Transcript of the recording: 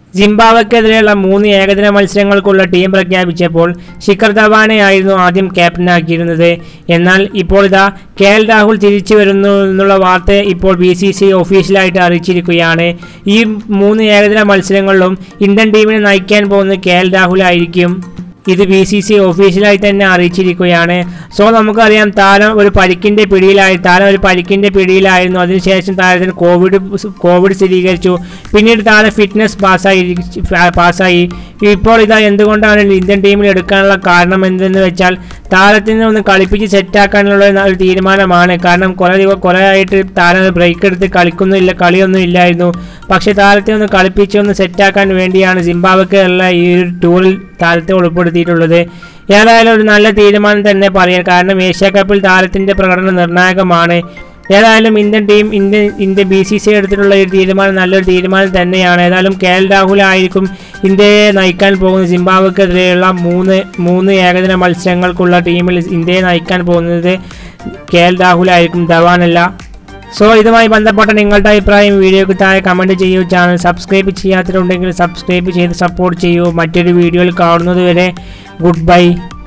സിംബാബ്വെക്കെതിരെയുള്ള മൂന്ന് ഏകദിന മത്സരങ്ങൾക്കുള്ള ടീം പ്രഖ്യാപിച്ചപ്പോൾ ശിഖർ ധവാനെയായിരുന്നു ആദ്യം ക്യാപ്റ്റനാക്കിയിരുന്നത് എന്നാൽ ഇപ്പോൾ ഇതാ കെ എൽ രാഹുൽ തിരിച്ചു വരുന്നു എന്നുള്ള വാർത്ത ഇപ്പോൾ ബി സി സി ഒഫീഷ്യലായിട്ട് അറിയിച്ചിരിക്കുകയാണ് ഈ മൂന്ന് ഏകദിന മത്സരങ്ങളിലും ഇന്ത്യൻ ടീമിനെ നയിക്കാൻ പോകുന്നത് കെ എൽ രാഹുൽ ആയിരിക്കും ഇത് ബി സി സി ഒഫീഷ്യലായി തന്നെ അറിയിച്ചിരിക്കുകയാണ് സോ നമുക്കറിയാം താരം ഒരു പരിക്കിൻ്റെ പിടിയിലായി താരം ഒരു പരിക്കിൻ്റെ പിടിയിലായിരുന്നു അതിനുശേഷം താരത്തിന് കോവിഡ് കോവിഡ് സ്ഥിരീകരിച്ചു പിന്നീട് താരം ഫിറ്റ്നസ് പാസ്സായി പാസ്സായി ഇപ്പോൾ ഇതാ എന്തുകൊണ്ടാണ് ഇന്ത്യൻ ടീമിൽ എടുക്കാനുള്ള കാരണം എന്തെന്ന് വെച്ചാൽ താരത്തിനെ ഒന്ന് കളിപ്പിച്ച് സെറ്റാക്കാനുള്ള ഒരു തീരുമാനമാണ് കാരണം കുറേ ദിവ കുറേ ആയിട്ട് താരം ബ്രേക്ക് എടുത്ത് കളിക്കുന്നില്ല കളിയൊന്നും ഇല്ലായിരുന്നു പക്ഷേ താരത്തെ ഒന്ന് കളിപ്പിച്ച് ഒന്ന് സെറ്റാക്കാൻ വേണ്ടിയാണ് സിംബാബ്വെക്കുള്ള ഈ ഒരു ടൂറിൽ താരത്തെ ഉൾപ്പെടുത്തിയിട്ടുള്ളത് ഏതായാലും ഒരു നല്ല തീരുമാനം തന്നെ പറയാം കാരണം ഏഷ്യ കപ്പിൽ താരത്തിൻ്റെ പ്രകടനം നിർണായകമാണ് ഏതായാലും Indian team Indian India B C C എടുത്തിട്ടുള്ള ഒരു തീരുമാനം നല്ലൊരു തീരുമാനം തന്നെയാണ് ഏതായാലും കെ എൽ രാഹുൽ ആയിരിക്കും ഇന്ത്യയെ നയിക്കാൻ പോകുന്ന സിംബാബ്വെക്കെതിരെയുള്ള മൂന്ന് മൂന്ന് ഏകദിന മത്സരങ്ങൾക്കുള്ള ടീമിൽ ഇന്ത്യയെ നയിക്കാൻ പോകുന്നത് കെ എൽ രാഹുൽ ആയിരിക്കും ധവാനല്ല സോ ഇതുമായി ബന്ധപ്പെട്ട നിങ്ങളുടെ അഭിപ്രായം വീഡിയോക്ക് താഴെ കമൻറ്റ് ചെയ്യൂ ചാനൽ സബ്സ്ക്രൈബ് ചെയ്യാത്തവരുണ്ടെങ്കിൽ സബ്സ്ക്രൈബ് ചെയ്ത് സപ്പോർട്ട് ചെയ്യൂ മറ്റൊരു വീഡിയോയിൽ കാണുന്നതുവരെ ഗുഡ് ബൈ